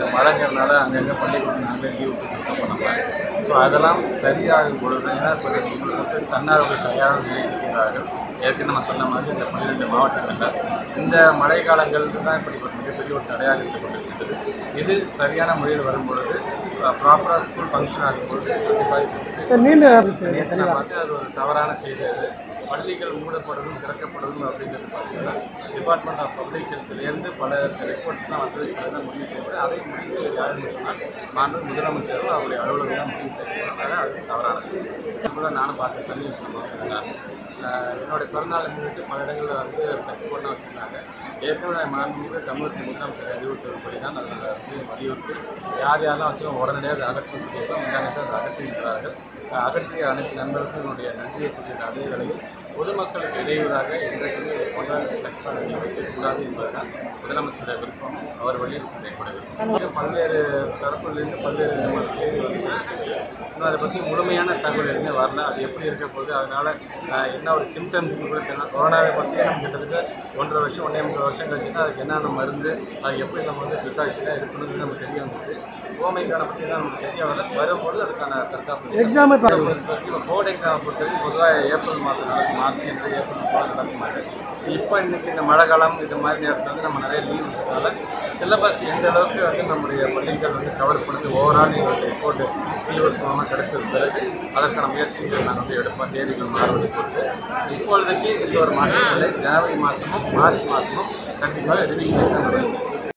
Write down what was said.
இந்த மழைங்கிறதுனால அங்கங்கே பள்ளிக்கூடம் நாங்களே லீவ் கொடுத்து போனாங்க ஸோ அதெல்லாம் சரியாகும் பொழுது ஏன்னா இப்போ வந்து தன்னார்வ தயாராக நிலை இருக்கிறார்கள் ஏற்கனவே நம்ம சொன்ன மாதிரி இந்த பன்னிரெண்டு மாவட்டங்களில் இந்த மழை காலங்கள் தான் இப்படி ஒரு மிகப்பெரிய ஒரு தடையாக இருந்து கொண்டிருக்கிறது இது சரியான முறையில் வரும்பொழுது ப்ராப்பராக ஸ்கூல் ஃபங்க்ஷன் ஆகும்பொழுது கண்டிப்பாக நீண்ட நேற்று நான் பார்த்து அது ஒரு தவறான செய்தி அது பள்ளிகள் மூடப்படுவதும் திறக்கப்படுவதும் அப்படிங்கிறது பார்த்தீங்கன்னா டிபார்ட்மெண்ட் ஆஃப் பப்ளிக் ஹெல்த்லேருந்து பல ரிப்போர்ட்ஸ்லாம் வந்து இதுதான் முடிவு செய்யப்படும் அதை முடிவு செய்ய யாருன்னு சொன்னால் மாண்பு முதலமைச்சரும் அவருடைய அலுவலகம் தான் முடிவு செய்யப்படுறாங்க அது தவறான செய்தி இப்போதான் நானும் பார்த்தேன் சன் நியூஸ் நம்ம என்னோட பிறந்தநாள் முன்னிட்டு பல இடங்களில் வந்து ஃப்ளெக்ஸ் பண்ண வச்சுருந்தாங்க ஏற்கனவே மாண்புமிகு தமிழகத்தின் முதலமைச்சர் அறிவுறுத்தல்படி தான் அதில் வந்து வலியுறுத்தி யார் யாரெல்லாம் வச்சும் உடனடியாக அதை அகற்றும் சொல்லியிருக்கோம் முன்னாடி அதை அகற்றியிருக்கிறார்கள் அகற்றிய அனைத்து நண்பர்களுக்கும் என்னுடைய நன்றியை சொல்லியிருந்த அதே வேளையில் பொதுமக்களுக்கு இடையூறாக இன்றைக்கு போன்ற ஃப்ளெக்ஸ் பண்ணி வைக்கக்கூடாது என்பதுதான் முதலமைச்சருடைய விருப்பம் அவர் வலியுறுத்தி கூட விருப்பம் பல்வேறு தரப்பிலிருந்து பல்வேறு விதமான செய்தி வந்து இன்னும் அதை பற்றி முழுமையான தகவல் எதுவுமே வரல அது எப்படி இருக்க போகுது அதனால ஆஹ், என்ன ஒரு சிம்டம்ஸ் கூட தெரியல கொரோனாவை பற்றி நம்ம கிட்டத்தட்ட ஒன்றரை வருஷம் ஒன்றே முக்கால் வருஷம் கழிச்சு தான் அதுக்கு என்னென்ன மருந்து அது எப்படி நம்ம வந்து ப்ரிகாஷனாக இருக்கணும்னு நமக்கு தெரிய வந்துச்சு ஓமைக்கான பற்றி தான் நமக்கு தெரிய வரல வரும்போது அதுக்கான தற்காப்பு எக்ஸாமே போர்டு எக்ஸாம் பொறுத்தவரைக்கும் பொதுவாக ஏப்ரல் மாதம் நடக்கும் மார்ச் என்று ஏப்ரல் மாதம் நடக்குமாறு இப்போ இன்னைக்கு இந்த மழை காலம் இது மாதிரி நேரத்தில் வந்து நம்ம நிறைய லீவ் இருக்கிறதுனால சிலபஸ் எந்த அளவுக்கு வந்து நம்முடைய பள்ளிகள் வந்து கவர் பண்ணுது ஓவரால் எங்களுக்கு ரிப்போர்ட் சிலபஸ் மூலமாக கிடைச்சது பிறகு அதற்கான முயற்சிகள் நாங்கள் வந்து எடுப்போம் தேதிகள் மாறுவதை பொறுத்து இப்பொழுதைக்கு இந்த ஒரு மாற்றம் இல்லை ஜனவரி மாதமும் மார்ச் மாதமும் கண்டிப்பாக ரிவிஷன் எக்ஸாம் நடக்கும்